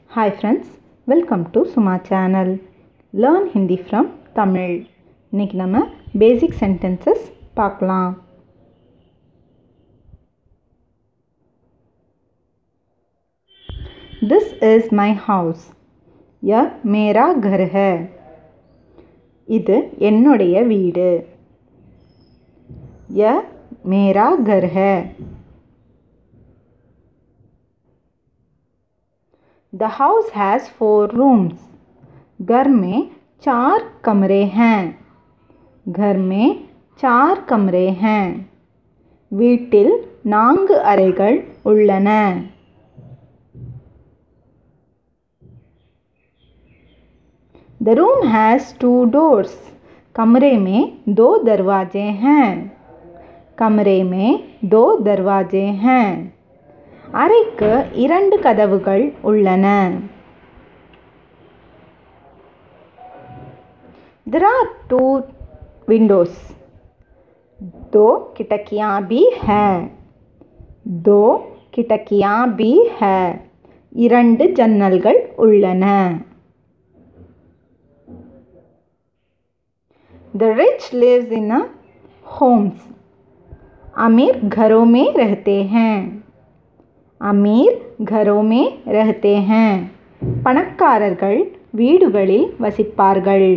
Hi friends welcome to Suma channel learn Hindi from Tamil இன்னைக்கு நம்ம basic sentences பார்க்கலாம் திஸ் இஸ் மை ஹவுஸ் ய மேரா கர் ஹை இது என்னுடைய வீடு ய மேரா கர் ஹை The house has four rooms. घर में चार कमरे हैं घर में चार कमरे हैं வீட்டில் நான்கு அறைகள் உள்ளன The room has two doors. कमरे में दो दरवाजे हैं कमरे में दो दरवाजे हैं அறைக்கு இரண்டு கதவுகள் உள்ளன There are two windows. दो खिड़कियाँ भी हैं दो खिड़कियाँ भी है இரண்டு ஜன்னல்கள் உள்ளன The rich lives in a homes. अमीर घरों में रहते हैं அமீர் घरों रहते हैं பணக்காரர்கள் வீடுகளில் வசிப்பார்கள்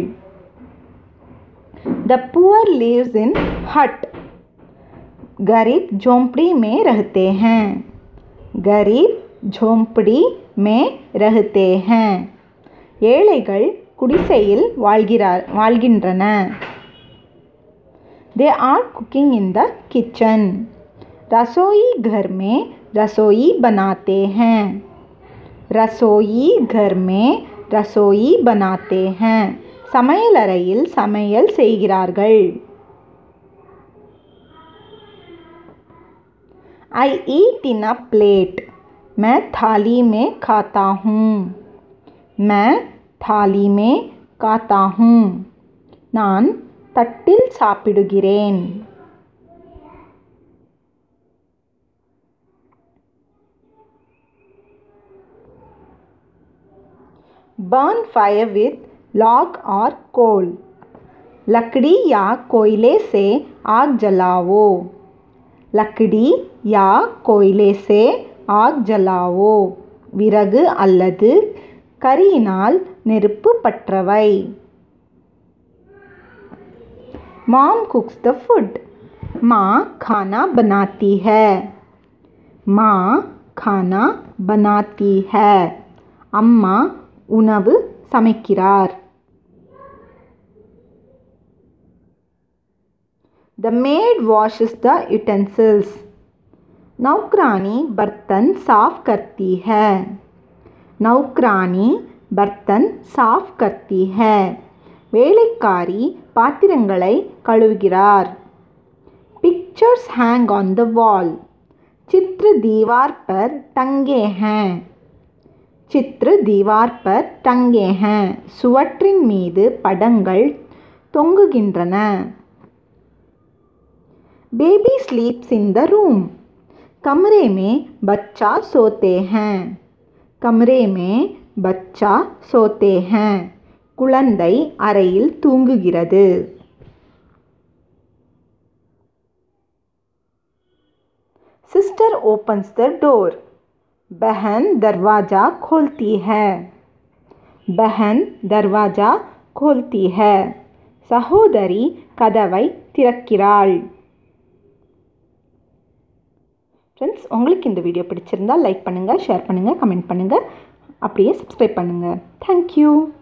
the poor lives in hut गरीब झोंपड़ी में रहते हैं गरीब झोंपड़ी में रहते हैं ஏழைகள் குடிசையில் வாழ்கிறார் வாழ்கின்றன they are cooking in the kitchen रसोई घर में रसोई बनाते हैं रसोई घर में रसोई बनाते हैं சமையலறையில் சமையல் செய்கிறார்கள் आई ईट इन अ प्लेट मैं थाली में खाता हूँ मैं थाली में खाता हूँ நான் தட்டில் சாப்பிடுகிறேன் burn fire with log or coal लकड़ी या कोयले से आग जलाओ लकड़ी या कोयले से आग जलाओ விறகு அல்லது கரியினால் நெருப்பு பற்றவை मॉम कुक्स द फूड माँ खाना बनाती है माँ खाना बनाती है அம்மா உணவு சமைக்கிறார் the maid washes the utensils नौकरानी बर्तन साफ करती है नौकरानी बर्तन साफ करती है வேலைக்காரி பாத்திரங்களை கழுவுகிறார் pictures hang on the wall चित्र दीवार पर टंगे हैं சித்ர தீவார் பர் டங்கே हैं சுவற்றின் மீது படங்கள் தொங்குகின்றன baby sleeps in the room कमरे में बच्चा सोते हैं कमरे में बच्चा सोते हैं குழந்தை அறையில் தூங்குகிறது सिस्टर ओपन्स द डोर बहन दरवाज़ा खोलती है बहन दरवाज़ा खोलती है சகோதரி கதவை திறக்கிறாள் ஃப்ரெண்ட்ஸ் உங்களுக்கு இந்த வீடியோ பிடிச்சிருந்தால் லைக் பண்ணுங்கள் ஷேர் பண்ணுங்கள் கமெண்ட் பண்ணுங்கள் அப்படியே சப்ஸ்கிரைப் பண்ணுங்கள் தேங்க்யூ